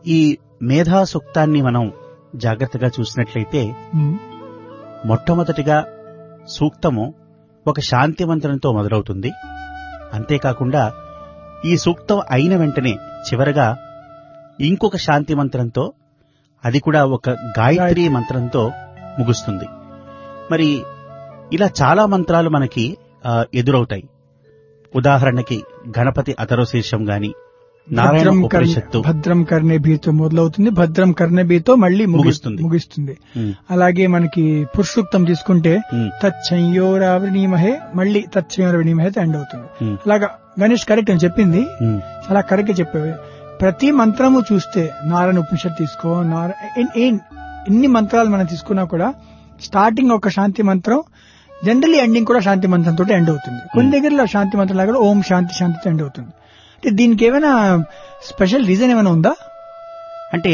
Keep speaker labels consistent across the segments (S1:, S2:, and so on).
S1: ఈ మేధా సూక్తాన్ని మనం జాగ్రత్తగా చూసినట్లయితే
S2: ఉమ్,
S1: మొట్టమొదటిగా సూక్తము ఒక శాంతి మంత్రంతో మొదలవుతుంది అంతేకాకుండా ఈ సూక్తం అయిన వెంటనే చివరగా ఇంకొక శాంతి మంత్రంతో అది కూడా ఒక గాయత్రి మంత్రంతో ముగుస్తుంది మరి ఇలా చాలా మంత్రాలు మనకి ఆ, ఎదురవుతాయి ఉదాహరణకి గణపతి అతరశీర్షం గాని నారాయణ
S2: భద్రం కర్ణ-
S1: ఉపనిషత్తు
S2: భద్రం కర్ణేభీతో మొదలవుతుంది భద్రం కర్ణేభీతో మళ్ళీ ముగి-
S1: ముగుస్తుంది.
S2: ముగిస్తుంది
S1: ఉమ్,
S2: అలాగే మనకి పురుషుక్తం తీసుకుంటే
S1: ఉమ్,
S2: తచ్చంయోరావృణీమహే మళ్ళీ తచ్చంయోరావృణీమహే ఎండ్ అవుతుంది
S1: ఉమ్,
S2: అలాగా గణేష్ కరెక్ట్ అని చెప్పింది
S1: ఉమ్,
S2: చాలా కరెక్ట్ గా చెప్పేవి ప్రతి మంత్రము చూస్తే నారాయణ ఉపనిషత్ తీసుకో నారా ఎన్- ఎన్- ఎన్ని మంత్రాలు మనం తీసుకున్నా కూడా స్టార్టింగ్ ఒక శాంతి మంత్రం జనరలీ ఎండింగ్ కూడా శాంతి మంత్రంతో ఎండ్ అవుతుంది కొన్ని దగ్గరలో శాంతి మంత్రం లాగా ఓం శాంతి శాంతితో ఎండ్ అవుతుంది అంటే దీనికి ఏమైనా స్పెషల్ రీజన్ ఏమైనా ఉందా
S1: అంటే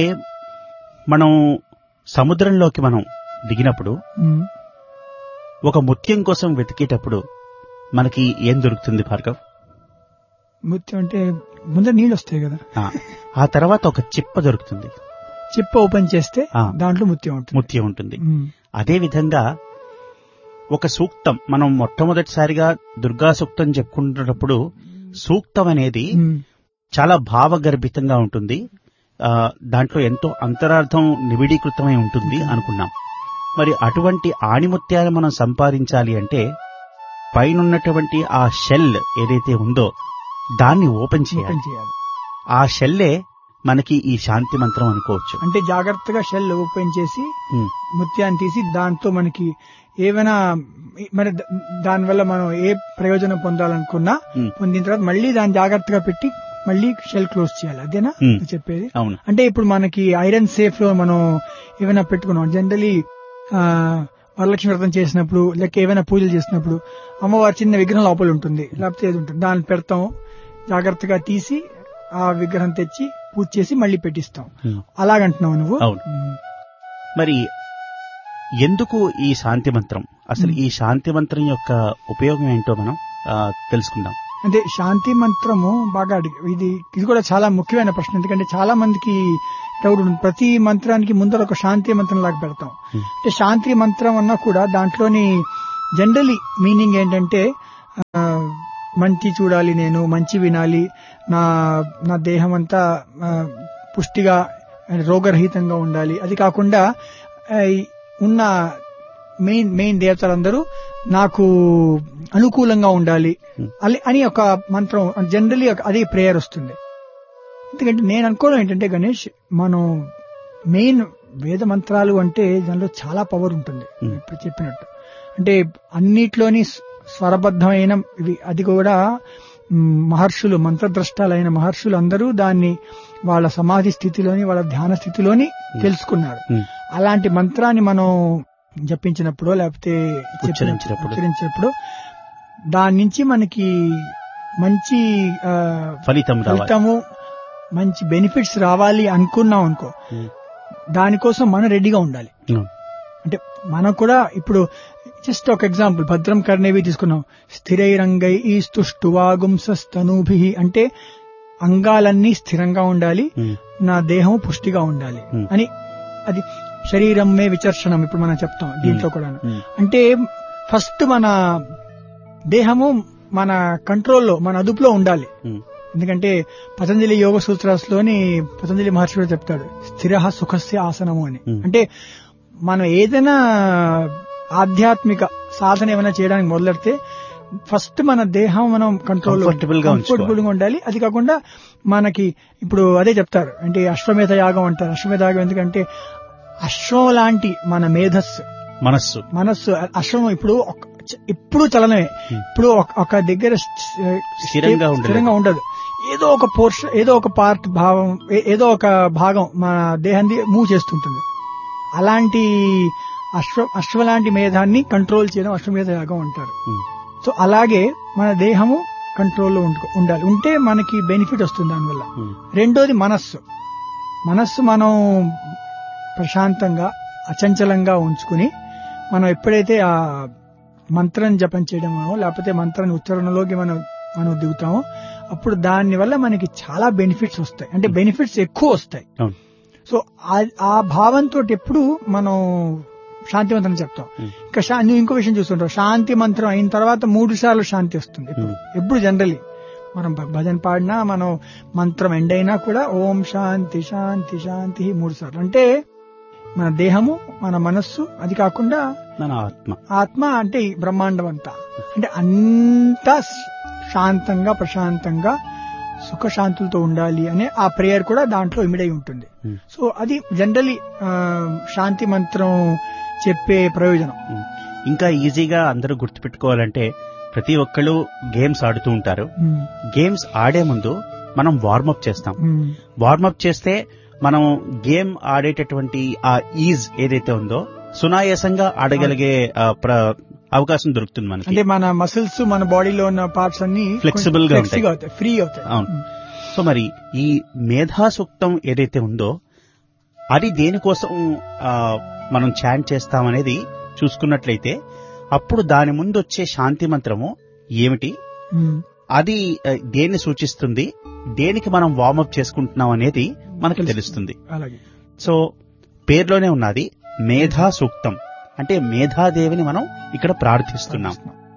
S1: మనం సముద్రంలోకి మనం దిగినప్పుడు
S2: ఉమ్,
S1: ఒక ముత్యం కోసం వెతికేటప్పుడు మనకి ఏం దొరుకుతుంది భార్గవ్
S2: ముత్యం అంటే ముందర నీళ్ళు వస్తాయి కదా
S1: ఆ, ఆ తర్వాత ఒక చిప్ప దొరుకుతుంది
S2: చిప్ప ఓపెన్ చేస్తే
S1: ఆ.
S2: దాంట్లో ముత్యం ఉంటుంది
S1: ముత్యం ఉంటుంది
S2: ఉమ్,
S1: అదే విధంగా ఒక సూక్తం మనం మొట్టమొదటిసారిగా దుర్గా సూక్తం చెప్పుకుంటున్నప్పుడు సూక్తం అనేది
S2: ఉమ్,
S1: చాలా భావగర్భితంగా ఉంటుంది ఆ, దాంట్లో ఎంతో అంతరార్థం నిబిడీకృతమై ఉంటుంది అనుకున్నాం మరి అటువంటి ఆణిముత్యాలు మనం సంపాదించాలి అంటే పైనున్నటువంటి ఆ షెల్ ఏదైతే ఉందో దాన్ని ఓపెన్ చేయాలి
S2: ఓపెన్ చేయాలి
S1: ఆ షెల్లే మనకి ఈ శాంతి మంత్రం అనుకోవచ్చు
S2: అంటే జాగ్రత్తగా షెల్ ఓపెన్ చేసి
S1: ఉమ్,
S2: ముత్యాన్ని తీసి దాంతో మనకి ఏమైనా మరి ద- దానివల్ల మనం ఏ ప్రయోజనం పొందాలనుకున్నా
S1: ఉమ్,
S2: పొందిన తర్వాత మళ్ళీ దాన్ని జాగ్రత్తగా పెట్టి మళ్ళీ షెల్ క్లోజ్ చేయాలి అదేనా
S1: ఉమ్.
S2: నువ్వు చెప్పేది
S1: అవును
S2: అంటే ఇప్పుడు మనకి ఐరన్ సేఫ్ లో మనం ఏమైనా పెట్టుకున్నాం జనరలీ వరలక్ష్మి వ్రతం చేసినప్పుడు లేక ఏమైనా పూజలు చేసినప్పుడు అమ్మవారి చిన్న విగ్రహం లోపల ఉంటుంది లేకపోతే ఏది ఉంటుంది దాన్ని పెడతాం జాగ్రత్తగా తీసి ఆ విగ్రహం తెచ్చి పూజ చేసి మళ్ళీ పెట్టిస్తాం
S1: ఉమ్.
S2: అలాగంటున్నావు నువ్వు
S1: అవును.
S2: ఉమ్.
S1: మరి ఎందుకు ఈ శాంతి మంత్రం అసలు
S2: మ్మ్.
S1: ఈ శాంతి మంత్రం యొక్క ఉపయోగం ఏంటో మనం ఆ, తెలుసుకుందాం
S2: అంటే శాంతి మంత్రము బాగా అడిగి ఇది ఇది కూడా చాలా ముఖ్యమైన ప్రశ్న ఎందుకంటే చాలా మందికి డౌట్ ఉంటుంది ప్రతి మంత్రానికి ముందర ఒక శాంతి మంత్రం లాగా పెడతాం
S1: Hmm.
S2: అంటే శాంతి మంత్రం అన్నా కూడా దాంట్లోని జనరలీ మీనింగ్ ఏంటంటే ఆ, మంచి చూడాలి నేను మంచి వినాలి నా నా దేహం అంతా ఆ, పుష్టిగా రోగరహితంగా ఉండాలి అది కాకుండా ఆ, ఈ ఉన్న మెయిన్ మెయిన్ దేవతలందరూ నాకు అనుకూలంగా ఉండాలి
S1: Hmm.
S2: అని- అని ఒక మంత్రం జనరలీ అదే ప్రేయర్ వస్తుంది ఎందుకంటే నేను అనుకోవడం ఏంటంటే గణేష్ మనం మెయిన్ వేద మంత్రాలు అంటే దానిలో చాలా పవర్ ఉంటుంది
S1: Hmm.
S2: ఇప్పుడు చెప్పినట్టు అంటే అన్నిట్లోని స్వ- స్వరబద్ధమైన ఇవి అది కూడా మ్, మహర్షులు మంత్రద్రష్టాలైన మహర్షులు అందరూ దాన్ని వాళ్ళ సమాధి స్థితిలోని వాళ్ళ ధ్యాన స్థితిలోని తెలుసుకున్నారు
S1: ఉమ్,
S2: అలాంటి మంత్రాన్ని మనం జపించినప్పుడు లేకపోతే చెప్పిన-
S1: ఉచ్చరించినప్పుడు.
S2: ఉచ్చరించినప్పుడు దాని నుంచి మనకి మంచి ఆ,
S1: ఫలితం రావాలి
S2: ఫలితము మంచి బెనిఫిట్స్ రావాలి అనుకున్నాం అనుకో
S1: ఉమ్,
S2: దానికోసం మనం రెడీగా ఉండాలి
S1: ఉమ్,
S2: అంటే మనం కూడా ఇప్పుడు జస్ట్ ఒక ఎగ్జాంపుల్ భద్రం కర్ణేవి తీసుకున్నాం స్థిరైరంగై ఈ స్తుష్టువాగుంసస్తనూభి అంటే అంగాలన్నీ స్థిరంగా ఉండాలి
S1: ఉమ్,
S2: నా దేహం పుష్టిగా ఉండాలి
S1: Hmm.
S2: అని అది శరీరం మే విచర్షణం ఇప్పుడు మనం చెప్తాం దీంట్లో కూడా
S1: ఉమ్,
S2: అంటే ఫస్ట్ మన దేహము మన కంట్రోల్లో మన అదుపులో ఉండాలి
S1: ఉమ్,
S2: ఎందుకంటే పతంజలి యోగ సూత్రాస్లోని పతంజలి మహర్షి కూడా చెప్తాడు స్థిర సుఖస్య ఆసనము అని
S1: Hmm.
S2: అంటే మనం ఏదైనా ఆధ్యాత్మిక సాధన ఏమైనా చేయడానికి మొదలెడితే ఫస్ట్ మన దేహం మనం కంట్రోల్
S1: Comfortable గా ఉంచుకోవాలి.
S2: కంఫర్టబుల్ గా ఉండాలి అది కాకుండా మనకి ఇప్పుడు అదే చెప్తారు అంటే అశ్వమేధ యాగం అంటారు అశ్వమేధ యాగం ఎందుకంటే అశ్వం లాంటి మన మేధస్సు
S1: మనస్సు
S2: మనస్సు అశ్వం ఇప్పుడు ఒక- ఇప్పుడు చలనమే
S1: Hmm.
S2: ఇప్పుడు ఒక- ఒక దగ్గర స్థి-
S1: స్థిరంగా ఉండలేదు.
S2: స్థిరంగా ఉండదు ఏదో ఒక పోర్షన్ ఏదో ఒక పార్ట్ భావం ఏ- ఏదో ఒక భాగం మన దేహాన్ని మూవ్ చేస్తుంటుంది అలాంటి అశ్వ అశ్వ లాంటి మేధాన్ని కంట్రోల్ చేయడం అశ్వమేధ యాగం అంటారు
S1: ఉమ్,
S2: సో అలాగే మన దేహము కంట్రోల్లో ఉండు- ఉండాలి ఉంటే మనకి బెనిఫిట్ వస్తుంది దానివల్ల
S1: ఉమ్,
S2: రెండోది మనస్సు మనస్సు మనం ప్రశాంతంగా అచంచలంగా ఉంచుకుని మనం ఎప్పుడైతే ఆ మంత్రం జపం చేయడమో లేకపోతే మంత్రాన్ని ఉచ్చారణలోకి మనం మనం దిగుతామో అప్పుడు దాని వల్ల మనకి చాలా బెనిఫిట్స్ వస్తాయి అంటే బెనిఫిట్స్ ఎక్కువ వస్తాయి
S1: అవును
S2: సో ఆ- ఆ భావంతో ఎప్పుడు మనం శాంతి మంత్రం చెప్తాం
S1: ఉమ్.
S2: ఇంకా శా- నువ్వు ఇంకో విషయం చూస్తుంటావు శాంతి మంత్రం అయిన తర్వాత మూడు సార్లు శాంతి వస్తుంది ఎప్పుడు
S1: ఉమ్.
S2: ఎప్పుడు జనరలీ మనం భ- భజన పాడినా మనం మంత్రం ఎండ్ అయినా కూడా ఓం శాంతి శాంతి శాంతి మూడు సార్లు అంటే మన దేహము మన మనస్సు అది కాకుండా
S1: మన ఆత్మ
S2: ఆత్మ అంటే ఈ బ్రహ్మాండం అంతా అంటే అంతా శాంతంగా ప్రశాంతంగా సుఖశాంతులతో ఉండాలి అనే ఆ ప్రేయర్ కూడా దాంట్లో ఇమిడై ఉంటుంది
S1: ఉమ్.
S2: సో అది జనరలీ శాంతి మంత్రం చెప్పే ప్రయోజనం
S1: ఉమ్. ఇంకా ఈజీగా అందరూ గుర్తుపెట్టుకోవాలంటే ప్రతి ఒక్కళ్ళు గేమ్స్ ఆడుతూ ఉంటారు
S2: ఉమ్,
S1: గేమ్స్ ఆడే ముందు మనం వార్మప్ చేస్తాం
S2: ఉమ్,
S1: వార్మప్ చేస్తే మనం గేమ్ ఆడేటటువంటి ఆ ఈజ్ ఏదైతే ఉందో సునాయాసంగా ఆడగలిగే ఆ, ప్ర- అవకాశం దొరుకుతుంది మనకి
S2: అంటే మన మసిల్స్ మన బాడీలో ఉన్న పార్ట్స్ అన్ని
S1: Flexible గా
S2: ఫ్లెక్సిబుల్
S1: ఉంటాయి.
S2: అవుతాయి ఫ్రీ అవుతాయి
S1: అవును సో మరి ఈ మేధా సూక్తం ఏదైతే ఉందో అది దేనికోసం ఆ, మనం చాంట్ చేస్తామనేది చూసుకున్నట్లయితే అప్పుడు దాని ముందు వచ్చే శాంతి మంత్రము ఏమిటి
S2: ఉమ్,
S1: అది ఆ, దేన్ని సూచిస్తుంది దేనికి మనం వార్మప్ చేసుకుంటున్నాం అనేది మనకు
S2: తెలుస్తుంది.
S1: తెలుస్తుంది
S2: అలాగే
S1: సో పేర్లోనే ఉన్నది మేధా సూక్తం అంటే మేధాదేవిని మనం ఇక్కడ ప్రార్థిస్తున్నాం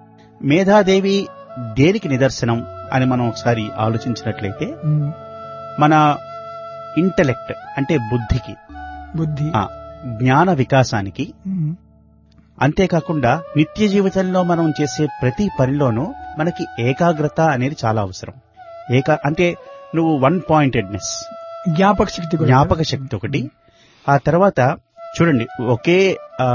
S1: మేధాదేవి దేనికి నిదర్శనం అని మనం ఒకసారి ఆలోచించినట్లయితే
S2: ఉమ్,
S1: మన ఇంటలెక్ట్ అంటే బుద్ధికి
S2: బుద్ధి
S1: ఆ, జ్ఞాన వికాసానికి
S2: ఉమ్,
S1: అంతేకాకుండా నిత్య జీవితంలో మనం చేసే ప్రతి పనిలోనూ మనకి ఏకాగ్రత అనేది చాలా అవసరం ఏకా అంటే నువ్వు వన్ పాయింటెడ్నెస్
S2: జ్ఞాపక శక్తి కూడా
S1: జ్ఞాపక శక్తి ఒకటి ఆ తర్వాత చూడండి ఒకే ఆ,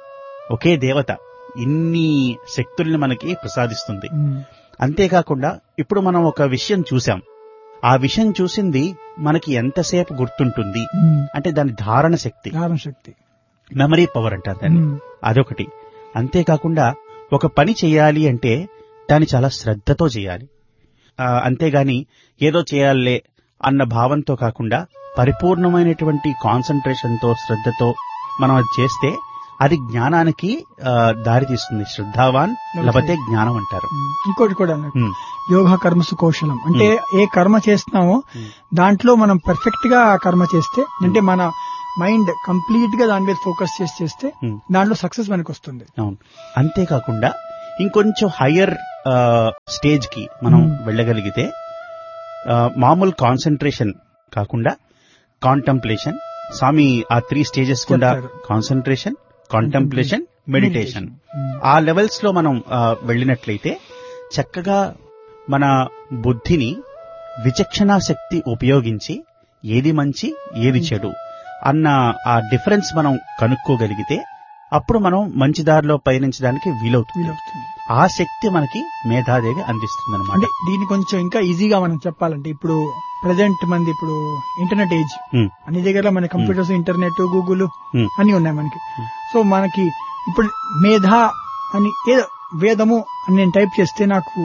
S1: ఒకే దేవత ఇన్ని శక్తుల్ని మనకి ప్రసాదిస్తుంది
S2: ఉమ్,
S1: అంతేకాకుండా ఇప్పుడు మనం ఒక విషయం చూసాం ఆ విషయం చూసింది మనకి ఎంతసేపు గుర్తుంటుంది
S2: ఉమ్,
S1: అంటే దాని ధారణ శక్తి
S2: ధారణ శక్తి
S1: మెమరీ పవర్ అంటారు దాన్ని
S2: ఉమ్,
S1: అదొకటి అంతేకాకుండా ఒక పని చేయాలి అంటే దాన్ని చాలా శ్రద్ధతో చేయాలి ఆ, అంతేగాని ఏదో చేయాలే అన్న భావంతో కాకుండా పరిపూర్ణమైనటువంటి కాన్సన్ట్రేషన్తో శ్రద్ధతో మనం అది చేస్తే అది జ్ఞానానికి ఆ, దారి తీస్తుంది శ్రద్ధావాన్ లభతే జ్ఞానం అంటారు
S2: ఉమ్. ఇంకోటి కూడా అన్నట్టు
S1: ఉమ్,
S2: యోగ కర్మసు కౌశలం అంటే ఏ కర్మ చేస్తున్నామో
S1: ఉమ్,
S2: దాంట్లో మనం పర్ఫెక్ట్ గా ఆ కర్మ చేస్తే అంటే మన మైండ్ కంప్లీట్ గా దాని మీద ఫోకస్ చేసి చేస్తే
S1: ఉమ్.
S2: దాంట్లో సక్సెస్ మనకు వస్తుంది
S1: అవును అంతేకాకుండా ఇంకొంచెం హయ్యర్ స్టేజ్ కి మనం
S2: Hmm.
S1: వెళ్ళగలిగితే ఆ, మామూలు కాన్సన్ట్రేషన్ కాకుండా కాంటంప్లేషన్ స్వామి ఆ త్రీ స్టేజెస్ కూడా
S2: చెప్తారు.
S1: కాన్సన్ట్రేషన్ కాంటంప్లేషన్ మెడిటేషన్
S2: ఉమ్,
S1: ఆ లెవెల్స్ లో మనం ఆ, వెళ్ళినట్లయితే చక్కగా మన బుద్ధిని విచక్షణా శక్తి ఉపయోగించి ఏది మంచి ఏది చెడు అన్న ఆ డిఫరెన్స్ మనం కనుక్కోగలిగితే అప్పుడు మనం మంచి దారిలో పయనించడానికి వీలవుతుంది
S2: వీలవుతుంది
S1: ఆ శక్తి మనకి మేధాదేవి అందిస్తుంది అనమాట
S2: అంటే దీన్ని కొంచెం ఇంకా ఈజీగా మనం చెప్పాలంటే ఇప్పుడు ప్రజెంట్ మంది ఇప్పుడు ఇంటర్నెట్ ఏజ్ అన్ని దగ్గర మన కంప్యూటర్స్ ఇంటర్నెట్ గూగుల్
S1: Hmm.
S2: అన్ని ఉన్నాయి మనకి
S1: Hmm.
S2: సో మనకి ఇప్పుడు మేధ అని ఏదో వేదము అని నేను టైప్ చేస్తే నాకు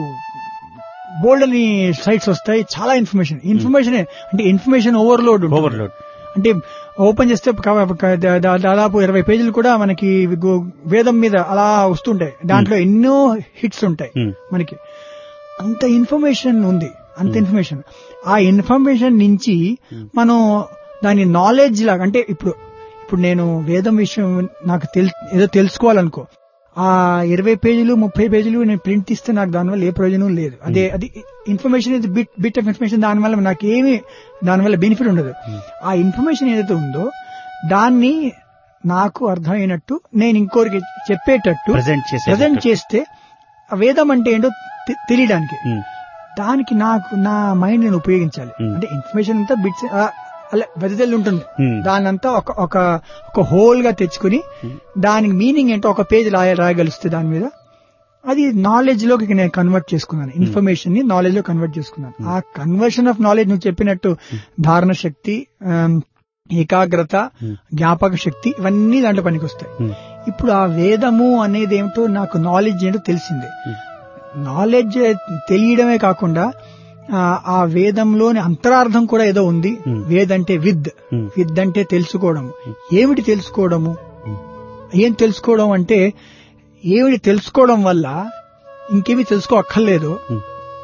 S2: బోల్డ్ అని సైట్స్ వస్తాయి చాలా ఇన్ఫర్మేషన్ ఇన్ఫర్మేషన్ అంటే ఇన్ఫర్మేషన్ ఓవర్లోడ్
S1: ఓవర్లోడ్
S2: అంటే ఓపెన్ చేస్తే క- క- దా- దా- దాదాపు ఇరవై పేజీలు కూడా మనకి గో- వేదం మీద అలా వస్తుంటాయి దాంట్లో ఎన్నో హిట్స్ ఉంటాయి మనకి అంత ఇన్ఫర్మేషన్ ఉంది అంత
S1: Hmm.
S2: ఇన్ఫర్మేషన్ ఆ ఇన్ఫర్మేషన్ నుంచి
S1: Hmm.
S2: మనం దాని నాలెడ్జ్ లాగా అంటే ఇప్పుడు ఇప్పుడు నేను వేదం విషయం నాకు తెల్ ఏదో తెలుసుకోవాలనుకో ఆ ఇరవై పేజీలు ముప్పై పేజీలు నేను ప్రింట్ ఇస్తే నాకు దానివల్ల ఏ ప్రయోజనం లేదు అదే అది ఇన్ఫర్మేషన్ ఇది బిట్ బిట్ ఆఫ్ ఇన్ఫర్మేషన్ దానివల్ల నాకు ఏమి దానివల్ల బెనిఫిట్ ఉండదు ఆ ఇన్ఫర్మేషన్ ఏదైతే ఉందో దాన్ని నాకు అర్థమైనట్టు నేను ఇంకోరికి చెప్పేటట్టు
S1: ప్రజెంట్ చేసే
S2: ప్రజెంట్ చేస్తే ఆ వేదం అంటే ఏంటో తె- తెలియడానికి
S1: ఉమ్,
S2: దానికి నాకు నా మైండ్ నేను ఉపయోగించాలి
S1: Hmm.
S2: అంటే ఇన్ఫర్మేషన్ అంతా బిట్స్ అలా వెదజల్లి ఉంటుంది
S1: ఉమ్,
S2: దానంతా ఒక ఒక ఒక హోల్ గా తెచ్చుకుని
S1: Hmm.
S2: దానికి మీనింగ్ ఏంటో ఒక పేజ్ రాయ రాయగలిస్తే దాని మీద అది నాలెడ్జ్ లోకి నేను కన్వర్ట్ చేసుకున్నాను ఇన్ఫర్మేషన్ ని నాలెడ్జ్ లో కన్వర్ట్ చేసుకున్నాను ఆ కన్వర్షన్ ఆఫ్ నాలెడ్జ్ నువ్వు చెప్పినట్టు ధారణ శక్తి ఆమ్, ఏకాగ్రత
S1: Hmm.
S2: జ్ఞాపక శక్తి ఇవన్నీ దాంట్లో పనికొస్తాయి
S1: ఉమ్,
S2: ఇప్పుడు ఆ వేదము అనేది ఏమిటో నాకు నాలెడ్జ్ ఏంటో తెలిసిందే
S1: Hmm.
S2: నాలెడ్జ్ తెలియడమే కాకుండా ఆ, ఆ వేదంలోని అంతరార్థం కూడా ఏదో ఉంది
S1: Hmm.
S2: వేద్ అంటే విద్
S1: ఉమ్,
S2: విద్ అంటే తెలుసుకోవడము ఏమిటి తెలుసుకోవడము
S1: ఉమ్,
S2: ఏం తెలుసుకోవడం అంటే ఏమిటి తెలుసుకోవడం వల్ల ఇంకేమి తెలుసుకో అక్కర్లేదు
S1: um,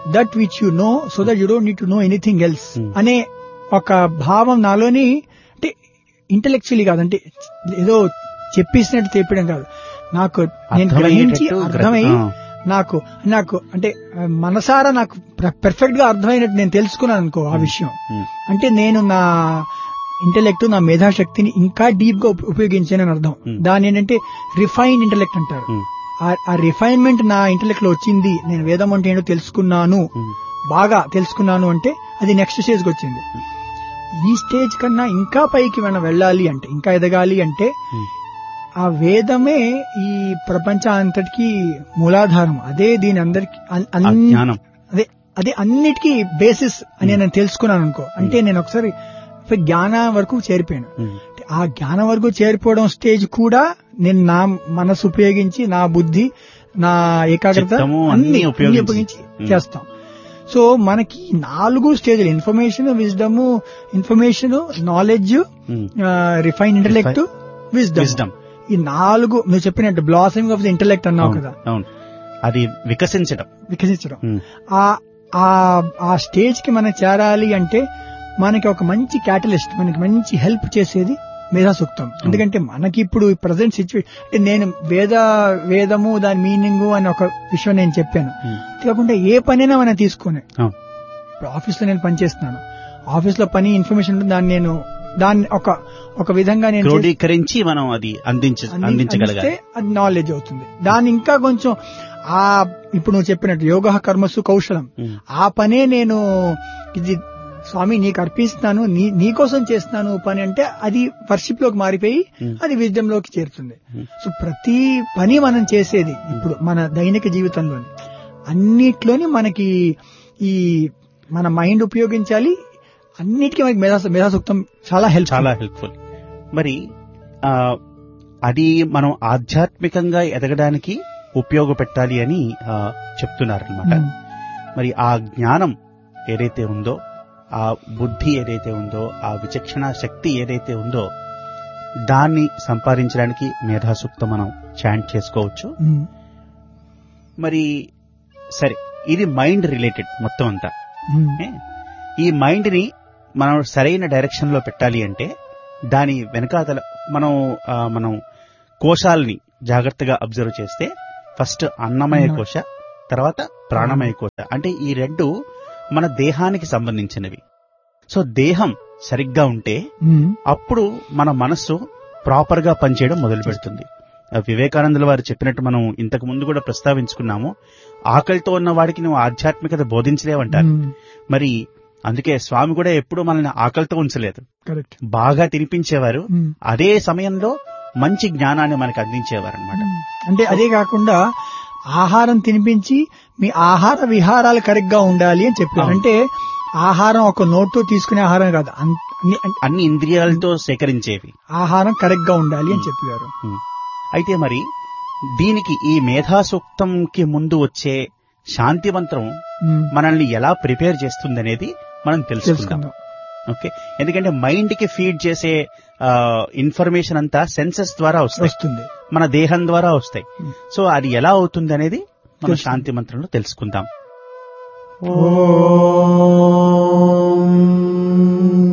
S2: that which you know so that you don't need to know anything else
S1: Hmm.
S2: అనే ఒక భావం నాలోని అంటే ఇంటలెక్చువల్లీ కాదంటే ఏదో చెప్పేసినట్టు చెప్పడం కాదు నాకు నేను గ్రహించి
S1: అర్థమయ్యేటట్టు గ్ర-
S2: అర్థమై
S1: ఆ.
S2: నాకు నాకు అంటే ఆ, మనసారా నాకు పెర్ఫెక్ట్ గా అర్థమైనట్టు నేను తెలుసుకున్నాను అనుకో ఆ విషయం
S1: ఉమ్,
S2: అంటే నేను నా ఇంటెలెక్ట్ నా మేధాశక్తిని ఇంకా డీప్ గా ఉప- ఉపయోగించానని అర్థం
S1: Hmm.
S2: దాని ఏంటంటే రిఫైన్డ్ ఇంటెలెక్ట్ అంటారు
S1: ఉమ్,
S2: ఆ- ఆ రిఫైన్మెంట్ నా ఇంటెలెక్ట్ లో వచ్చింది నేను వేదం అంటే ఏంటో తెలుసుకున్నాను
S1: ఉమ్,
S2: బాగా తెలుసుకున్నాను అంటే అది నెక్స్ట్ స్టేజ్ కి వచ్చింది ఈ స్టేజ్ కన్నా ఇంకా పైకి మనం వెళ్ళాలి అంటే ఇంకా ఎదగాలి అంటే
S1: ఉమ్.
S2: ఆ వేదమే ఈ ప్రపంచాంతటికి మూలాధారం అదే దీని అందరికి అన్-
S1: ఆ
S2: అన్ని-
S1: జ్ఞానం
S2: అదే అదే అన్నిటికీ బేసిస్ అని నేను తెలుసుకున్నాను అనుకో అంటే నేను ఒకసారి జ్ఞానం వరకు చేరిపోయాను
S1: ఉమ్,
S2: అంటే ఆ జ్ఞానం వరకు చేరిపోవడం స్టేజ్ కూడా నేను నా మనసు ఉపయోగించి నా బుద్ధి నా ఏకాగ్రత
S1: చిత్తము
S2: అన్ని
S1: అన్ని
S2: అన్ని
S1: ఉపయోగించి.
S2: ఉపయోగించి
S1: ఉమ్.
S2: చేస్తాం సో మనకి నాలుగు స్టేజ్లు information wisdom information knowledge
S1: um.
S2: Refine intellect wisdom
S1: wisdom
S2: ఈ నాలుగు నువ్వు చెప్పినట్టు బ్లాసింగ్ ఆఫ్ ది ఇంటెలెక్ట్ అన్నావు
S1: అవును,
S2: కదా
S1: అవును అది వికసించడం
S2: వికసించడం
S1: ఉమ్,
S2: ఆ ఆ ఆ స్టేజ్ కి మనం చేరాలి అంటే మనకి ఒక మంచి క్యాటలిస్ట్ మనకి మంచి హెల్ప్ చేసేది మేధా సూక్తం ఎందుకంటే మనకి ఇప్పుడు ప్రజెంట్ సిచ్యువేషన్ అంటే నేను వేద వేదము దాని మీనింగ్ అని ఒక విషయం నేను చెప్పాను
S1: ఉమ్,
S2: అది కాకుండా ఏ పనైనా మనం తీసుకునే
S1: అవును.
S2: ఇప్పుడు ఆఫీస్ లో నేను పని చేస్తున్నాను ఆఫీస్ లో పని ఇన్ఫర్మేషన్ ఉంటుంది దాన్ని నేను దాన్ని ఒక ఒక విధంగా నేను చేసి-
S1: క్రోడీకరించి మనం అది అందించ
S2: అంది-
S1: అందించగలగాలి
S2: అందిస్తే అది నాలెడ్జ్ అవుతుంది దాన్ని ఇంకా కొంచెం ఆ ఇప్పుడు నువ్వు చెప్పినట్టు యోగ కర్మసు కౌశలం
S1: ఉమ్,
S2: ఆ పనే నేను ఇది స్వామి నీకు అర్పిస్తున్నాను నీ నీకోసం చేస్తున్నాను పని అంటే అది వర్షిప్ లోకి మారిపోయి
S1: ఉమ్,
S2: అది విజ్డమ్ లోకి చేరుతుంది
S1: ఉమ్.
S2: సో ప్రతి పని మనం చేసేది ఇప్పుడు మన దైనిక జీవితంలోని అన్నిట్లోని మనకి ఈ మన మైండ్ ఉపయోగించాలి అన్నిటికీ మనకి మేధా మేధాసూక్తం చాలా హెల్ప్
S1: చాలా హెల్ప్ఫుల్ మరి ఆ అది మనం ఆధ్యాత్మికంగా ఎదగడానికి ఉపయోగపెట్టాలి అని ఆ, చెప్తున్నారన్నమాట మరి ఆ జ్ఞానం ఏదైతే ఉందో ఆ బుద్ధి ఏదైతే ఉందో ఆ విచక్షణ శక్తి ఏదైతే ఉందో దాన్ని సంపాదించడానికి మేధాసూక్తం మనం చాంట్ చేసుకోవచ్చు మరి సరే ఇది మైండ్ రిలేటెడ్ మొత్తం అంతా ఏ? ఈ మైండ్ ని మనం సరైన డైరెక్షన్ లో పెట్టాలి అంటే దాని వెనకాతల మనం ఆ, మనం కోశాలని జాగ్రత్తగా అబ్జర్వ్ చేస్తే ఫస్ట్ అన్నమయ
S2: అన్న-
S1: కోశ తర్వాత ప్రాణమయ కోశ అంటే ఈ రెండు మన దేహానికి సంబంధించినవి సో దేహం సరిగ్గా ఉంటే అప్పుడు మన మనస్సు ప్రాపర్ గా పనిచేయడం మొదలు పెడుతుంది ఆ వివేకానందుల వారు చెప్పినట్టు మనం ఇంతకు ముందు కూడా ప్రస్తావించుకున్నాము ఆకలితో ఉన్న వాడికి నువ్వు ఆధ్యాత్మికత బోధించలేవంటారు మరి అందుకే స్వామి కూడా ఎప్పుడూ మనల్ని ఆకలితో ఉంచలేదు
S2: కరెక్ట్
S1: బాగా తినిపించేవారు అదే సమయంలో మంచి జ్ఞానాన్ని మనకు అందించేవారు అనమాట
S2: అంటే అదే కాకుండా ఆహారం తినిపించి మీ ఆహార విహారాలు కరెక్ట్ గా ఉండాలి అని చెప్పారు
S1: అవును.
S2: అంటే ఆహారం ఒక నోట్తో తీసుకునే ఆహారం కాదు అన్- అన్ని- అంటే
S1: అన్ని ఇంద్రియాలతో సేకరించేవి
S2: ఆహారం కరెక్ట్ గా ఉండాలి అని చెప్పారు
S1: అయితే మరి దీనికి ఈ మేధాసూక్తంకి ముందు వచ్చే శాంతి మంత్రం మనల్ని ఎలా ప్రిపేర్ చేస్తుందనేది మనం తెలుసుకుందాం
S2: తెలుసుకుందాం
S1: ఓకే ఎందుకంటే మైండ్ కి ఫీడ్ చేసే ఇన్ఫర్మేషన్ అంతా సెన్సెస్ ద్వారా వస్తాయి
S2: వస్తుంది
S1: మన దేహం ద్వారా వస్తాయి
S2: Hmm.
S1: సో అది ఎలా అవుతుంది అనేది మన
S2: తెలుసుకుందాం.
S1: శాంతి మంత్రంలో తెలుసుకుందాం
S2: ఓం